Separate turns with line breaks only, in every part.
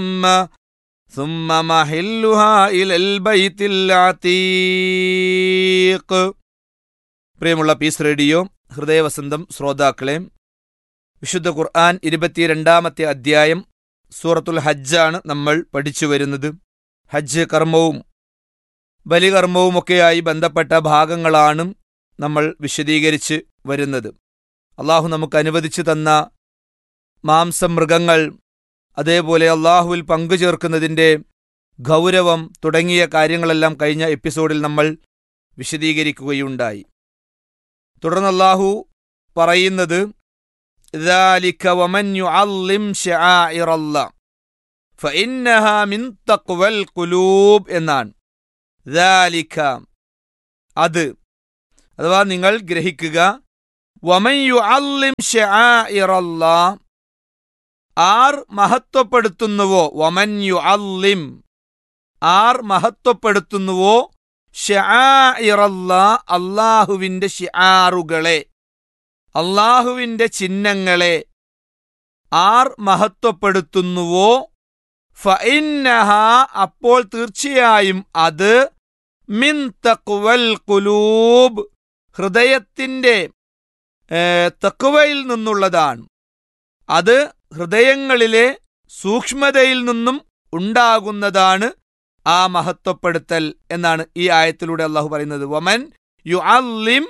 ثم محلها إلى البيت العتيق പ്രിയമുള്ള piece radio ഹൃദയവസന്തം ശ്രോതാക്കളെ വിശുദ്ധ ഖുർആൻ ഇരുപത്തിരണ്ടാമത്തെ അധ്യായം സൂറത്തുൽ ഹജ്ജാണ് നമ്മൾ പഠിച്ചു വരുന്നത് ഹജ്ജ് കർമ്മവും ബലികർമ്മവുമൊക്കെയായി ബന്ധപ്പെട്ട ഭാഗങ്ങളാണ് നമ്മൾ വിശദീകരിച്ച് വരുന്നത് അള്ളാഹു നമുക്ക് അനുവദിച്ചു തന്ന മാംസമൃഗങ്ങൾ അതേപോലെ അള്ളാഹുവിൽ പങ്കുചേർക്കുന്നതിൻ്റെ ഗൗരവം തുടങ്ങിയ കാര്യങ്ങളെല്ലാം കഴിഞ്ഞ എപ്പിസോഡിൽ നമ്മൾ വിശദീകരിക്കുകയുണ്ടായി തുടർന്ന് അള്ളാഹു പറയുന്നത് ذلك ومن يعظم شعائر الله فإنها من تقوى القلوب എന്നാണ് ذلك അത് അഥവാ നിങ്ങൾ ഗ്രഹിക്കുക വമൻ യുഅല്ലിം ഷആഇറല്ലാഹ് ആർ മഹത്വപ്പെടുത്തുന്നുവോ വമൻ യുഅല്ലിം ആർ മഹത്വപ്പെടുത്തുന്നുവോ ഷആഇറല്ലാഹ് അള്ളാഹുവിൻ്റെ ഷിആറുകളെ അള്ളാഹുവിൻ്റെ ചിഹ്നങ്ങളെ ആർ മഹത്വപ്പെടുത്തുന്നുവോ ഫഇന്നഹ അപ്പോൾ തീർച്ചയായും അത് മിൻ തഖ്വൽ ഖുലൂബ് ഹൃദയത്തിൻ്റെ തക്വയിൽ നിന്നുള്ളതാണ് അത് ഹൃദയങ്ങളിലെ സൂക്ഷ്മതയിൽ നിന്നും ഉണ്ടാകുന്നതാണ് ആ മഹത്വപ്പെടുത്തൽ എന്നാണ് ഈ ആയത്തിലൂടെ അള്ളാഹു പറയുന്നത് വമൻ യു അല്ലിം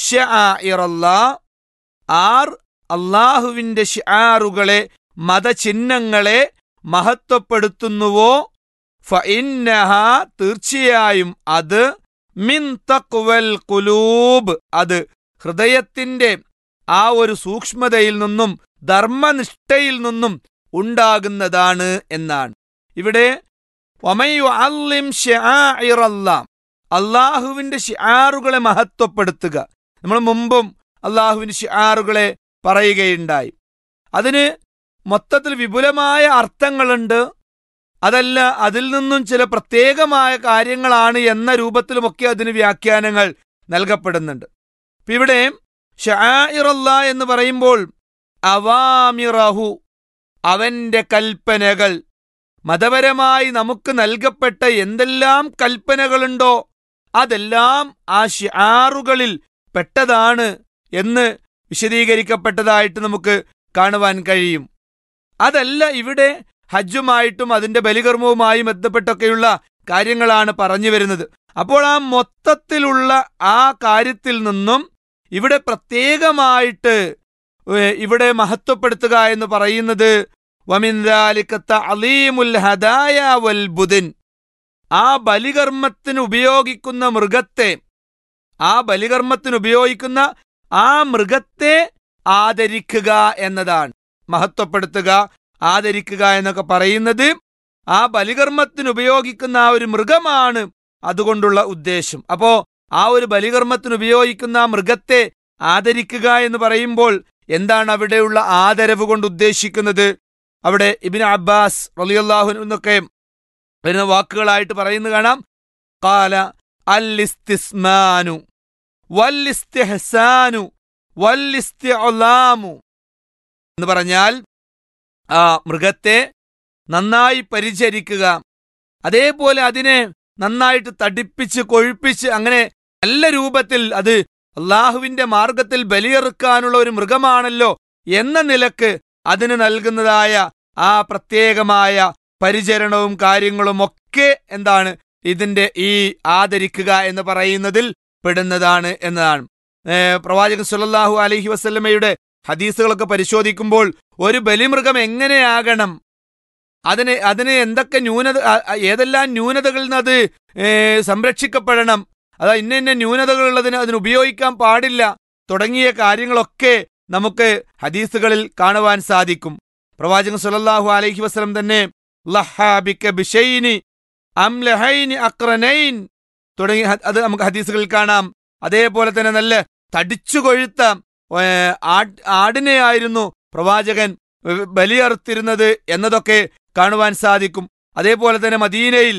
ആർ അള്ളാഹുവിൻ്റെ ഷിആറുകളെ മതചിഹ്നങ്ങളെ മഹത്വപ്പെടുത്തുന്നുവോ ഫഇന്നഹ തീർച്ചയായും അത് മിൻ തഖ്വൽ ഖുലൂബ് അത് ഹൃദയത്തിന്റെ ആ ഒരു സൂക്ഷ്മതയിൽ നിന്നും ധർമ്മനിഷ്ഠയിൽ നിന്നും ഉണ്ടാകുന്നതാണ് എന്നാണ് ഇവിടെ ഒമയു അല്ലിം അള്ളാഹുവിന്റെ ഷിആറുകളെ മഹത്വപ്പെടുത്തുക നമ്മൾ മുമ്പും അള്ളാഹുവിന്റെ ഷിആറുകളെ പറയുകയുണ്ടായി അതിന് മൊത്തത്തിൽ വിപുലമായ അർത്ഥങ്ങളുണ്ട് അതല്ല അതിൽ നിന്നും ചില പ്രത്യേകമായ കാര്യങ്ങളാണ് എന്ന രൂപത്തിലുമൊക്കെ അതിന് വ്യാഖ്യാനങ്ങൾ നൽകപ്പെടുന്നുണ്ട് ഇപ്പൊ ഇവിടെ ഷാഇറല്ല എന്ന് പറയുമ്പോൾ അവാമിറഹു അവന്റെ കൽപ്പനകൾ മതപരമായി നമുക്ക് നൽകപ്പെട്ട എന്തെല്ലാം കൽപ്പനകളുണ്ടോ അതെല്ലാം ആ ഷിആറുകളിൽ പെട്ടതാണ് എന്ന് വിശദീകരിക്കപ്പെട്ടതായിട്ട് നമുക്ക് കാണുവാൻ കഴിയും അതല്ല ഇവിടെ ഹജ്ജുമായിട്ടും അതിന്റെ ബലികർമ്മവുമായി ബന്ധപ്പെട്ടൊക്കെയുള്ള കാര്യങ്ങളാണ് പറഞ്ഞു വരുന്നത് അപ്പോൾ ആ മൊത്തത്തിലുള്ള ആ കാര്യത്തിൽ നിന്നും ഇവിടെ പ്രത്യേകമായിട്ട് ഇവിടെ മഹത്വപ്പെടുത്തുക എന്ന് പറയുന്നത് ആ ബലികർമ്മത്തിന് ഉപയോഗിക്കുന്ന മൃഗത്തെ ആ ബലികർമ്മത്തിന് ഉപയോഗിക്കുന്ന ആ മൃഗത്തെ ആദരിക്കുക എന്നതാണ് മഹത്വപ്പെടുത്തുക ആദരിക്കുക എന്നൊക്കെ പറയുന്നത് ആ ബലികർമ്മത്തിന് ഉപയോഗിക്കുന്ന ആ ഒരു മൃഗമാണ് അതുകൊണ്ടുള്ള ഉദ്ദേശം അപ്പോ ആ ഒരു ബലികർമ്മത്തിന് ഉപയോഗിക്കുന്ന ആ മൃഗത്തെ ആദരിക്കുക എന്ന് പറയുമ്പോൾ എന്താണ് അവിടെയുള്ള ആദരവ് കൊണ്ട് ഉദ്ദേശിക്കുന്നത് അവിടെ ഇബിൻ അബ്ബാസ് റലിയല്ലാഹു എന്നൊക്കെ വരുന്ന വാക്കുകളായിട്ട് പറയുന്നത് കാണാം കാല അല്ലിസ്തിസ്മാനു വല്ലിസ്തിഹസാനു വല്ലിസ്തിഅലാമു എന്ന് പറഞ്ഞാൽ ആ മൃഗത്തെ നന്നായി പരിചരിക്കുക അതേപോലെ അതിനെ നന്നായിട്ട് തടിപ്പിച്ച് കൊഴുപ്പിച്ച് അങ്ങനെ നല്ല രൂപത്തിൽ അത് അള്ളാഹുവിന്റെ മാർഗത്തിൽ ബലിയെറുക്കാനുള്ള ഒരു മൃഗമാണല്ലോ എന്ന നിലക്ക് അതിന് നൽകുന്നതായ ആ പ്രത്യേകമായ പരിചരണവും കാര്യങ്ങളും ഒക്കെ എന്താണ് ഇതിന്റെ ഈ ആദരിക്കുക എന്ന് പറയുന്നതിൽ പെടുന്നതാണ് എന്നതാണ് പ്രവാചകൻ സുലല്ലാഹു അലഹി വസ്ല്ലമയുടെ ഹദീസുകളൊക്കെ പരിശോധിക്കുമ്പോൾ ഒരു ബലിമൃഗം എങ്ങനെയാകണം അതിന് അതിന് എന്തൊക്കെ ന്യൂനത ഏതെല്ലാം ന്യൂനതകളിൽ നിന്ന് അത് സംരക്ഷിക്കപ്പെടണം അതാ ഇന്ന ഇന്ന ന്യൂനതകളുള്ളതിന് അതിന് ഉപയോഗിക്കാൻ പാടില്ല തുടങ്ങിയ കാര്യങ്ങളൊക്കെ നമുക്ക് ഹദീസുകളിൽ കാണുവാൻ സാധിക്കും പ്രവാചകൻ സുലല്ലാഹു അലൈഹി വസ്ലം തന്നെ ലഹാബിക്ക ബിഷൈനി അംലഹൈനി അക്രനൈൻ തുടങ്ങി അത് നമുക്ക് ഹദീസുകളിൽ കാണാം അതേപോലെ തന്നെ നല്ല തടിച്ചു കൊഴുത്ത ആടിനെ ആയിരുന്നു പ്രവാചകൻ ബലിയറുത്തിരുന്നത് എന്നതൊക്കെ കാണുവാൻ സാധിക്കും അതേപോലെ തന്നെ മദീനയിൽ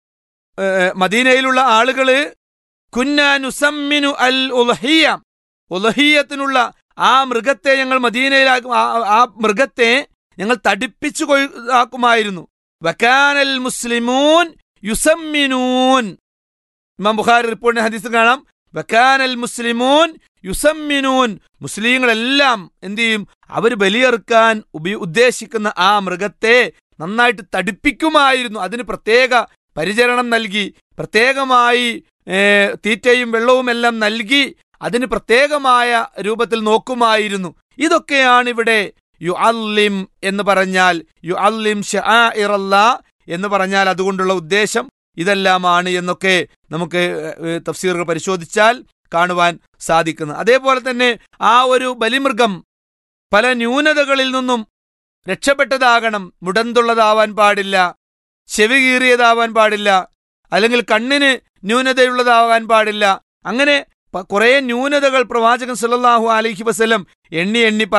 മദീനയിലുള്ള ആളുകള് കുന്നാനുസമ്മിനു അൽ ഉലഹിയ ഉലഹിയത്തിനുള്ള ആ മൃഗത്തെ ഞങ്ങൾ മദീനയിലാക്കും ആ മൃഗത്തെ ഞങ്ങൾ തടിപ്പിച്ചു കൊഴുതാക്കുമായിരുന്നു വക്കാനൽ മുസ്ലിമൂൻ യുസമ്മിനൂൻ ഇമാം ബുഖാരി റിപ്പോർട്ടിന്റെ ഹദീസ് കാണാം വക്കാനൽ മുസ്ലിമൂൻ യുസമ്മിനൂൻ മുസ്ലിങ്ങളെല്ലാം എന്ത് ചെയ്യും അവർ ബലിയെറുക്കാൻ ഉപയോ ഉദ്ദേശിക്കുന്ന ആ മൃഗത്തെ നന്നായിട്ട് തടിപ്പിക്കുമായിരുന്നു അതിന് പ്രത്യേക പരിചരണം നൽകി പ്രത്യേകമായി ഏ, തീറ്റയും വെള്ളവും എല്ലാം നൽകി അതിന് പ്രത്യേകമായ രൂപത്തിൽ നോക്കുമായിരുന്നു ഇതൊക്കെയാണ് ഇവിടെ യു അല്ലിം എന്ന് പറഞ്ഞാൽ യു അല്ലിം ഷാഇറല്ലാ എന്ന് പറഞ്ഞാൽ അതുകൊണ്ടുള്ള ഉദ്ദേശം ഇതെല്ലാമാണ് എന്നൊക്കെ നമുക്ക് ഏ, തഫ്സീറുകൾ പരിശോധിച്ചാൽ കാണുവാൻ സാധിക്കുന്നത് അതേപോലെ തന്നെ ആ ഒരു ബലിമൃഗം പല ന്യൂനതകളിൽ നിന്നും രക്ഷപ്പെട്ടതാകണം മുടന്തുള്ളതാവാൻ പാടില്ല ചെവി കീറിയതാവാൻ പാടില്ല അല്ലെങ്കിൽ കണ്ണിന് ന്യൂനതയുള്ളതാവാൻ പാടില്ല അങ്ങനെ പ- കുറേ ന്യൂനതകൾ പ്രവാചകൻ സല്ലല്ലാഹു അലൈഹി വസല്ലം എണ്ണി എണ്ണി